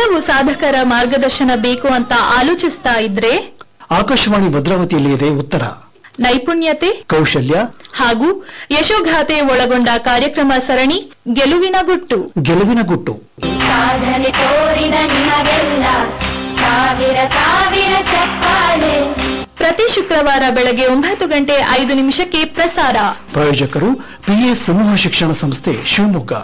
ಹಲವು ಸಾಧಕರ ಮಾರ್ಗದರ್ಶನ ಬೇಕು ಅಂತ ಆಲೋಚಿಸ್ತಾ ಇದ್ರೆ ಆಕಾಶವಾಣಿ ಭದ್ರಾವತಿಯಲ್ಲಿ ಇದೆ ಉತ್ತರ ನೈಪುಣ್ಯತೆ ಕೌಶಲ್ಯ ಹಾಗೂ ಯಶೋಗಾಥೆ ಒಳಗೊಂಡ ಕಾರ್ಯಕ್ರಮ ಸರಣಿ ಗೆಲುವಿನ ಗುಟ್ಟು ಗೆಲುವಿನ ಗುಟ್ಟು ಸಾಧನೆ ತೋರಿದ ನಿಮಗೆಲ್ಲ ಸಾವಿರ ಸಾವಿರ ಚಪ್ಪಾಳೆ ಪ್ರತಿ ಶುಕ್ರವಾರ ಬೆಳಗ್ಗೆ ಒಂಬತ್ತು ಗಂಟೆ ಐದು ನಿಮಿಷಕ್ಕೆ ಪ್ರಸಾರ ಪ್ರಾಯೋಜಕರು ಪಿಎ ಸಮೂಹ ಶಿಕ್ಷಣ ಸಂಸ್ಥೆ ಶಿವಮೊಗ್ಗ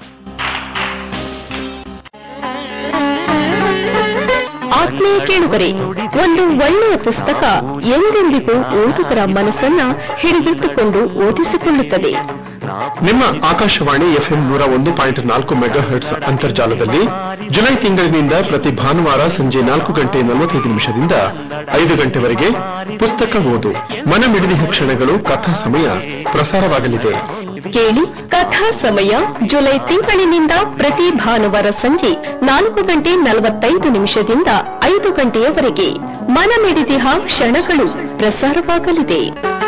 ಆತ್ಮೀಯ ಕೇಳುಗರೆ ಒಂದು ಒಳ್ಳೆಯ ಪುಸ್ತಕ ಎಂದೆಂದಿಗೂ ಓದುಗರ ಮನಸ್ಸನ್ನ ಹಿಡಿದಿಟ್ಟುಕೊಂಡು ಓದಿಸಿಕೊಳ್ಳುತ್ತದೆ ನಿಮ್ಮ ಆಕಾಶವಾಣಿ ಎಫ್ಎಂ ನೂರ ಒಂದು ಪಾಯಿಂಟ್ ನಾಲ್ಕು ಮೆಗಾ ಹರ್ಟ್ಸ್ ಅಂತರ್ಜಾಲದಲ್ಲಿ ಜುಲೈ ತಿಂಗಳಿನಿಂದ ಪ್ರತಿ ಭಾನುವಾರ ಸಂಜೆ ನಾಲ್ಕು ಗಂಟೆ ನಲವತ್ತೈದು ನಿಮಿಷದಿಂದ ಐದು ಗಂಟೆವರೆಗೆ ಪುಸ್ತಕ ಓದು ಮನಮಿಡಿದ ಕ್ಷಣಗಳು ಕಥಾ ಸಮಯ ಪ್ರಸಾರವಾಗಲಿದೆ ಕೇಳಿ ಕಥಾ ಸಮಯ ಜುಲೈ ತಿಂಗಳಿನಿಂದ ಪ್ರತಿ ಭಾನುವಾರ ಸಂಜೆ ನಾಲ್ಕು ಗಂಟೆ ನಲವತ್ತೈದು ನಿಮಿಷದಿಂದ ಐದು ಗಂಟೆಯವರೆಗೆ ಮನಮಿಡಿದಿಹ ಕ್ಷಣಗಳು ಪ್ರಸಾರವಾಗಲಿದೆ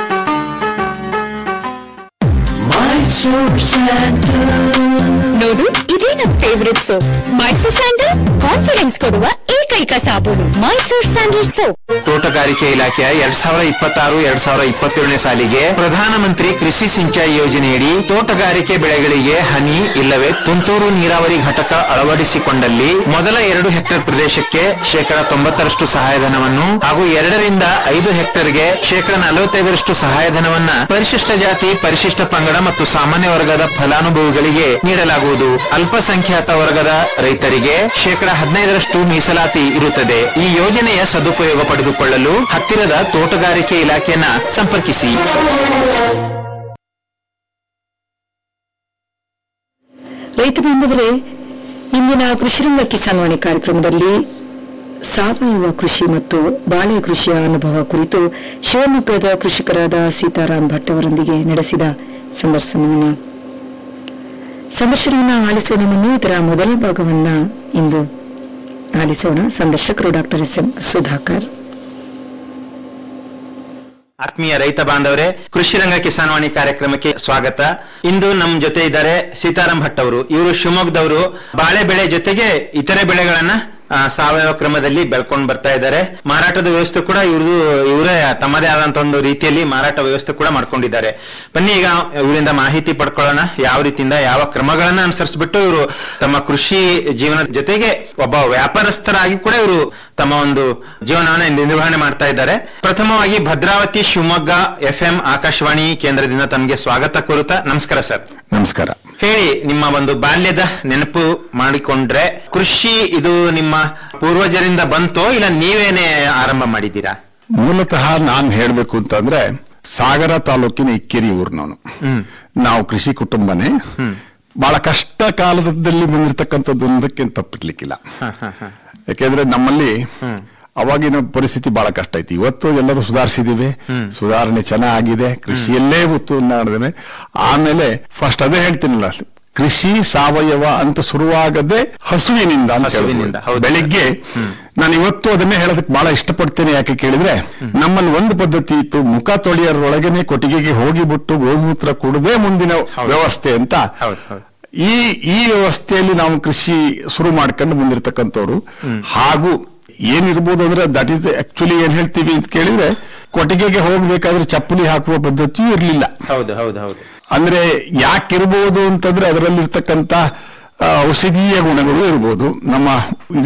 ನೋಡು ಇದೇ ನನ್ನ favourite soap Mysore sandal confidence ಕೊಡುವ ಏಕೈಕ ಸಾಬೂನು ಮೈಸೂರ್ ಸ್ಯಾಂಡಲ್ ಸೋಪ್ ತೋಟಗಾರಿಕೆ ಇಲಾಖೆಯ ಎರಡ್ ಸಾವಿರ ಇಪ್ಪತ್ತಾರು ಎರಡ್ ಸಾವಿರ ಇಪ್ಪತ್ತೇಳನೇ ಸಾಲಿಗೆ ಪ್ರಧಾನಮಂತ್ರಿ ಕೃಷಿ ಸಿಂಚಾಯಿ ಯೋಜನೆಯಡಿ ತೋಟಗಾರಿಕೆ ಬೆಳೆಗಳಿಗೆ ಹನಿ ಇಲ್ಲವೇ ತುಂತುರು ನೀರಾವರಿ ಘಟಕ ಅಳವಡಿಸಿಕೊಂಡಲ್ಲಿ ಮೊದಲ ಎರಡು ಹೆಕ್ಟೇರ್ ಪ್ರದೇಶಕ್ಕೆ ಶೇಕಡ ತೊಂಬತ್ತರಷ್ಟು ಸಹಾಯಧನವನ್ನು ಹಾಗೂ ಎರಡರಿಂದ ಐದು ಹೆಕ್ಟೇರ್ಗೆ ಶೇಕಡ ನಲವತ್ತೈದರಷ್ಟು ಸಹಾಯಧನವನ್ನ ಪರಿಶಿಷ್ಟ ಜಾತಿ ಪರಿಶಿಷ್ಟ ಪಂಗಡ ಮತ್ತು ಸಾಮಾನ್ಯ ವರ್ಗದ ಫಲಾನುಭವಿಗಳಿಗೆ ನೀಡಲಾಗುವುದು ಅಲ್ಪಸಂಖ್ಯಾತ ವರ್ಗದ ರೈತರಿಗೆ ಶೇಕಡ ಹದಿನೈದರಷ್ಟು ಮೀಸಲಾತಿ ಇರುತ್ತದೆ ಈ ಯೋಜನೆಯ ಸದುಪಯೋಗ ಪಡೆದುಕೊಳ್ಳಲು ಹತ್ತಿರದ ತೋಟಗಾರಿಕೆ ಇಲಾಖೆಯನ್ನ ಸಂಪರ್ಕಿಸಿ ರೈತ ಬಾಂಧವರೇ ಇಂದಿನ ಕೃಷಿರಂಗ ಕಿಸಾನ್ವಾಣಿ ಕಾರ್ಯಕ್ರಮದಲ್ಲಿ ಸಾವಯವ ಕೃಷಿ ಮತ್ತು ಬಾಳೆ ಕೃಷಿಯ ಅನುಭವ ಕುರಿತು ಶಿವಮೊಗ್ಗದ ಕೃಷಿಕರಾದ ಸೀತಾರಾಮ್ ಭಟ್ ಅವರೊಂದಿಗೆ ನಡೆಸಿದ ಸಂದರ್ಶನವನ್ನು ಸಂದರ್ಶನವನ್ನು ಆಲಿಸೋಣ ಮುನ್ನ ಇದರ ಮೊದಲ ಭಾಗವನ್ನ ಇಂದು ಆಲಿಸೋಣ ಸಂದರ್ಶಕರು ಡಾಕ್ಟರ್ ಎಸ್ ಎಂ ಸುಧಾಕರ್ ಆತ್ಮೀಯ ರೈತ ಬಾಂಧವರೇ ಕೃಷಿ ರಂಗ ಕಿಸಾನ್ವಾಣಿ ಕಾರ್ಯಕ್ರಮಕ್ಕೆ ಸ್ವಾಗತ ಇಂದು ನಮ್ಮ ಜೊತೆ ಇದ್ದಾರೆ ಸೀತಾರಾಮ್ ಭಟ್ ಅವರು ಇವರು ಶಿವಮೊಗ್ಗದವರು ಬಾಳೆ ಬೆಳೆ ಜೊತೆಗೆ ಇತರೆ ಬೆಳೆಗಳನ್ನ ಆ, ಸಾವಯವ ಕ್ರಮದಲ್ಲಿ ಬೆಳ್ಕೊಂಡು ಬರ್ತಾ ಇದ್ದಾರೆ ಮಾರಾಟದ ವ್ಯವಸ್ಥೆ ಕೂಡ ಇವ್ರದು ಇವರೇ ತಮ್ಮದೇ ಆದಂತ ಒಂದು ರೀತಿಯಲ್ಲಿ ಮಾರಾಟ ವ್ಯವಸ್ಥೆ ಕೂಡ ಮಾಡ್ಕೊಂಡಿದ್ದಾರೆ ಬನ್ನಿ ಈಗ ಇವರಿಂದ ಮಾಹಿತಿ ಪಡ್ಕೊಳ್ಳೋಣ ಯಾವ ರೀತಿಯಿಂದ ಯಾವ ಕ್ರಮಗಳನ್ನ ಅನುಸರಿಸ್ಬಿಟ್ಟು ಇವರು ತಮ್ಮ ಕೃಷಿ ಜೀವನದ ಜೊತೆಗೆ ಒಬ್ಬ ವ್ಯಾಪಾರಸ್ಥರಾಗಿ ಕೂಡ ಇವರು ತಮ್ಮ ಒಂದು ಜೀವನವನ್ನ ನಿರ್ವಹಣೆ ಮಾಡ್ತಾ ಇದ್ದಾರೆ ಪ್ರಥಮವಾಗಿ ಭದ್ರಾವತಿ ಶಿವಮೊಗ್ಗ ಎಫ್ ಎಂ ಆಕಾಶವಾಣಿ ಕೇಂದ್ರದಿಂದ ತಮಗೆ ಸ್ವಾಗತ ಕೋರುತ್ತಾ ನಮಸ್ಕಾರ ಸರ್ ನಮಸ್ಕಾರ ಹೇಳಿ ನಿಮ್ಮ ಒಂದು ಬಾಲ್ಯದ ನೆನಪು ಮಾಡಿಕೊಂಡ್ರೆ ಕೃಷಿ ಇದು ನಿಮ್ಮ ಪೂರ್ವಜರಿಂದ ಬಂತೋ ಇಲ್ಲ ನೀವೇನೆ ಆರಂಭ ಮಾಡಿದ್ದೀರಾ ಮೂಲತಃ ನಾನ್ ಹೇಳ್ಬೇಕು ಅಂತಂದ್ರೆ ಸಾಗರ ತಾಲೂಕಿನ ಇಕ್ಕೇರಿ ಊರಿನವನು ನಾವು ಕೃಷಿ ಕುಟುಂಬನೇ ಬಹಳ ಕಷ್ಟ ಕಾಲದಲ್ಲಿ ಬಂದಿರತಕ್ಕಂಥದ್ದು ಒಂದಕ್ಕೆ ತಪ್ಪಿರ್ಲಿಕ್ಕಿಲ್ಲ ಯಾಕೆಂದ್ರೆ ನಮ್ಮಲ್ಲಿ ಅವಾಗಿನ ಪರಿಸ್ಥಿತಿ ಬಹಳ ಕಷ್ಟ ಐತಿ ಇವತ್ತು ಎಲ್ಲರೂ ಸುಧಾರಿಸಿದೀವಿ ಸುಧಾರಣೆ ಚೆನ್ನಾಗಿದೆ ಕೃಷಿಯಲ್ಲೇ ಒತ್ತು ಮಾಡಿದ್ದೇವೆ ಆಮೇಲೆ ಫಸ್ಟ್ ಅದೇ ಹೇಳ್ತೀನಲ್ಲ ಕೃಷಿ ಸಾವಯವ ಅಂತ ಶುರುವಾಗದೆ ಹಸುವಿನಿಂದ ಅಂತ ಹಸುವಿನಿಂದ, ಹೇಳ್ಬೋದು. ಹೌದು. ಬೆಳಿಗ್ಗೆ ನಾನು ಇವತ್ತು ಅದನ್ನೇ ಹೇಳೋದಕ್ಕೆ ಬಹಳ ಇಷ್ಟಪಡ್ತೇನೆ ಯಾಕೆ ಕೇಳಿದ್ರೆ ನಮ್ಮಲ್ಲಿ ಒಂದು ಪದ್ಧತಿ ಇತ್ತು ಮುಖ ತೊಳೆಯರೊಳಗನೆ ಕೊಟ್ಟಿಗೆಗೆ ಹೋಗಿಬಿಟ್ಟು ಗೋಮೂತ್ರ ಕುಡದೆ ಮುಂದಿನ ವ್ಯವಸ್ಥೆ ಅಂತ ಹೌದು, ಹೌದು. ಈ ಈ ವ್ಯವಸ್ಥೆಯಲ್ಲಿ ನಾವು ಕೃಷಿ ಶುರು ಮಾಡ್ಕೊಂಡು ಬಂದಿರತಕ್ಕಂಥವ್ರು ಹಾಗೂ ಏನಿರ್ಬೋದು ಅಂದ್ರೆ ದಟ್ ಈಸ್ ಆಕ್ಚುಲಿ ಏನ್ ಹೇಳ್ತೀವಿ ಅಂತ ಕೇಳಿದ್ರೆ ಕೊಟ್ಟಿಗೆಗೆ ಹೋಗ್ಬೇಕಾದ್ರೆ ಚಪ್ಪಲಿ ಹಾಕುವ ಪದ್ಧತಿಯೂ ಇರಲಿಲ್ಲ ಹೌದು ಹೌದು ಹೌದು ಅಂದ್ರೆ ಯಾಕಿರ್ಬೋದು ಅಂತಂದ್ರೆ ಅದರಲ್ಲಿರ್ತಕ್ಕಂಥ ಆ, ಔಷಧೀಯ ಗುಣಗಳು ಇರ್ಬೋದು ನಮ್ಮ